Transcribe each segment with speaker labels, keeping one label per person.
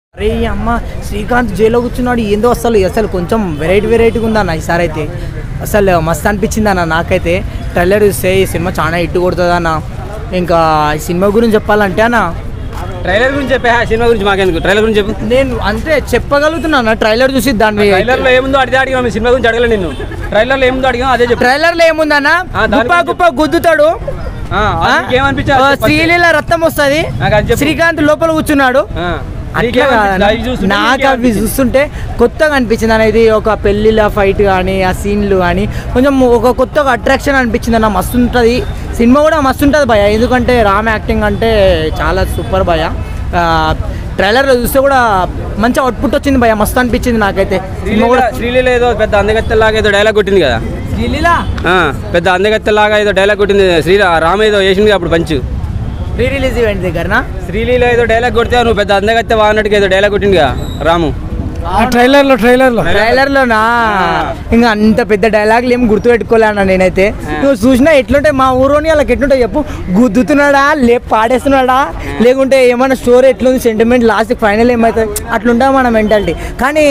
Speaker 1: అరే ఈ అమ్మ శ్రీకాంత్ జైల్లో కూర్చున్నాడు ఏందో అసలు అసలు కొంచెం వెరైటీ వెరైటీగా ఉందన్న ఈసారి అయితే అసలు మస్తు అనిపించింది అన్న నాకైతే ట్రైలర్ చూస్తే ఈ సినిమా చాలా హిట్ కొడుతుంది అన్న ఇంకా ఈ సినిమా గురించి చెప్పాలంటే అన్న
Speaker 2: ట్రైలర్ గురించి చెప్పే సినిమా గురించి మాకెందుకు ట్రైలర్ గురించి చెప్పు
Speaker 1: నేను అంటే చెప్పగలుగుతున్నాను ట్రైలర్ చూసి దాన్ని
Speaker 2: ట్రైలర్ లో ఏముందో అడితే అడిగాం మీ సినిమా గురించి అడగలేదు నిన్ను ట్రైలర్ లో ఏముందో అడిగాం అదే చెప్పు
Speaker 1: ట్రైలర్ లో ఏముందన్న
Speaker 2: ఆ, దాని
Speaker 1: గుప్ప
Speaker 2: గురించి
Speaker 1: గుప్ప గుద్దుతాడు
Speaker 2: ఆ,
Speaker 1: ఆ?
Speaker 2: అది నీకేమనిపించాలి?
Speaker 1: ఆ, శ్రీలీల రక్తం వస్తుంది
Speaker 2: నాకు అది చెప్పు.
Speaker 1: శ్రీకాంత్ లోపల కూర్చున్నాడు
Speaker 2: ఆ.
Speaker 1: అట్లా
Speaker 2: నీకేమనిపించింది?
Speaker 1: కాదన్న.
Speaker 2: అవి చూస్తుంటే
Speaker 1: నాకు అవి
Speaker 2: నీకేమనిపించింది?
Speaker 1: చూస్తుంటే కొత్తగా అనిపించింది అనేది ఒక పెళ్లిల ఫైట్ కానీ ఆ సీన్లు కానీ కొంచెం ఒక కొత్తగా అట్రాక్షన్ అనిపించింది అన్న మస్తు ఉంటుంది సినిమా కూడా మస్తు ఉంటుంది భయ ఎందుకంటే రామ్ యాక్టింగ్ అంటే చాలా సూపర్ భయ ట్రైలర్లో చూస్తే కూడా మంచి అవుట్పుట్ వచ్చింది భయ మస్తు అనిపించింది నాకైతే సినిమా
Speaker 2: శ్రీలీల
Speaker 1: కూడా
Speaker 2: శ్రీలీల ఏదో పెద్ద అందగత్తెలాగా ఏదో డైలాగ్ కొట్టింది కదా
Speaker 1: శ్రీలీల
Speaker 2: ఆ, పెద్ద అందగత్తెలాగా ఏదో డైలాగ్ కొట్టింది శ్రీ రామ ఏదో వేసింది అప్పుడు పంచు
Speaker 1: ప్రీ రిలీజ్ ఈవెంట్ దగ్గరనా
Speaker 2: శ్రీలీల ఏదో డైలాగ్ కొడితే నువ్వు పెద్ద అందగత్తె వా అన్నట్టుగా ఏదో డైలాగ్ కొట్టింది కదా రాము
Speaker 3: ట్రైలర్లో ట్రైలర్లో
Speaker 1: ట్రైలర్లోనా ఇంకా అంత పెద్ద డైలాగులు ఏం గుర్తుపెట్టుకోలేనా నేనైతే నువ్వు చూసినా ఎట్లుంటే మా ఊరోని వాళ్ళకి ఎట్లుంటాయి చెప్పు గుద్దుతున్నాడా లే పాడేస్తున్నాడా లేకుంటే ఏమైనా స్టోరీ ఎట్లుంది సెంటిమెంట్ లాస్ట్ ఫైనల్ ఏమవుతుంది అట్లుంటా మన మెంటాలిటీ కానీ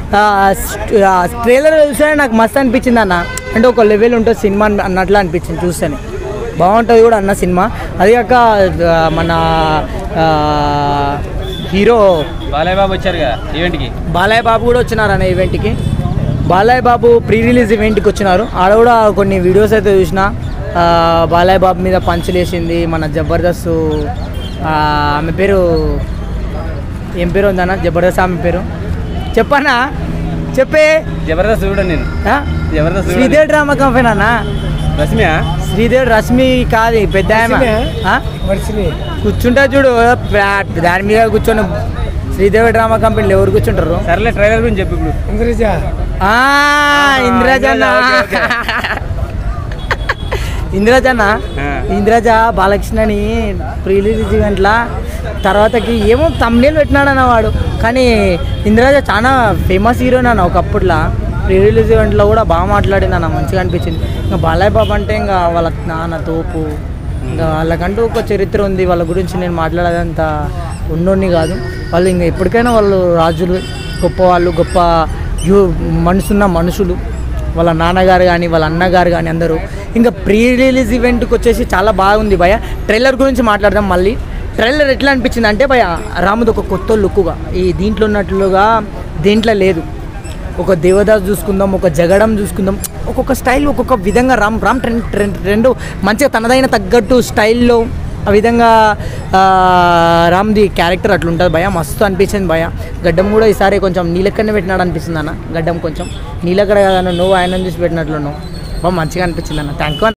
Speaker 1: ట్రైలర్ చూస్తే నాకు మస్తు అనిపించింది అన్న అంటే ఒక లెవెల్ ఉంటుంది సినిమా అన్నట్లు అనిపించింది చూస్తేనే బాగుంటుంది కూడా అన్న సినిమా అది కాక ఆ, మన ఆ, హీరో
Speaker 2: బాలయ్య బాబు వచ్చారు కదా ఈవెంట్కి
Speaker 1: బాలయ్య బాబు కూడా వచ్చినారు అన్న ఈవెంట్కి బాలయ్య బాబు ప్రీ రిలీజ్ ఈవెంట్కి వచ్చినారు ఆడ కూడా కొన్ని వీడియోస్ అయితే చూసిన ఆ, బాలయ్య బాబు మీద పంచులేసింది మన జబర్దస్త్ ఆ, ఆమె పేరు ఏం పేరు ఉందన్న జబర్దస్త్ ఆమె పేరు చెప్పన్నా చెప్పే
Speaker 2: జబర్దస్త్ చూడండి నేను
Speaker 1: ఆ?
Speaker 2: జబర్దస్త్ చూడండి.
Speaker 1: శ్రీదేవి డ్రామా కంపెనీ అన్న
Speaker 2: రష్మియా
Speaker 1: శ్రీదేవి రశ్మి కాదు ఈ పెద్ద ఆమె. ఆ?
Speaker 3: మర్చిని
Speaker 1: కూర్చుంటా చూడు ప్రా- దాని మీద కూర్చొని శ్రీదేవి డ్రామా కంపెనీలో ఎవరు కూర్చుంటారు
Speaker 2: సర్లే ట్రైలర్ గురించి చెప్పు ఇప్పుడు
Speaker 3: ఇంద్రజ
Speaker 1: ఆ, ఇంద్రజన్న
Speaker 2: ఇంద్రజ, ఓకే,
Speaker 1: ఇంద్రజన్న
Speaker 2: ఆ.
Speaker 1: ఇంద్రజ బాలకృష్ణని ప్రీ రిలీజ్ ఈవెంట్ల తర్వాతకి ఏమో తమ్నేలు పెట్టినాడన్న వాడు కానీ ఇంద్రజ చాలా ఫేమస్ హీరోని అన్న ఒకప్పుడులా ప్రీ రిలీజ్ ఈవెంట్లో కూడా బాగా మాట్లాడింది అన్న మంచిగా అనిపించింది ఇంకా బాలయ్య బాబు అంటే ఇంకా వాళ్ళ నాన్న తోపు ఇంకా వాళ్ళకంటూ ఒక చరిత్ర ఉంది వాళ్ళ గురించి నేను మాట్లాడేదంత ఉన్నోని కాదు వాళ్ళు ఇంకా ఎప్పటికైనా వాళ్ళు రాజులు గొప్ప వాళ్ళు గొప్ప యు మనసున్న మనుషులు వాళ్ళ నాన్నగారు కానీ వాళ్ళ అన్నగారు కానీ అందరూ ఇంకా ప్రీ రిలీజ్ ఈవెంట్కి వచ్చేసి చాలా బాగుంది భయ ట్రైలర్ గురించి మాట్లాడదాం మళ్ళీ ట్రైలర్ ఎట్లా అనిపించింది అంటే భయ రాముది ఒక కొత్త లుక్గా ఈ దీంట్లో ఉన్నట్లుగా దేంట్లో లేదు ఒక దేవదాస్ చూసుకుందాం ఒక జగడం చూసుకుందాం ఒక్కొక్క స్టైల్ ఒక్కొక్క విధంగా రామ్ రామ్ ట్రెండ్ ట్రెండ్ రెండు మంచిగా తనదైన తగ్గట్టు స్టైల్లో ఆ విధంగా ఆ, రామ్ది క్యారెక్టర్ అట్లా ఉంటుంది భయ మస్తు అనిపించింది భయ గడ్డం కూడా ఈసారి కొంచెం నీలక్కడనే పెట్టినాడు అనిపిస్తుంది అన్న గడ్డం కొంచెం నీలక్కడ కాదన్న నువ్వు ఆయన చూసి పెట్టినట్లు నువ్వు బాగా మంచిగా అనిపించింది అన్న థ్యాంక్ యూ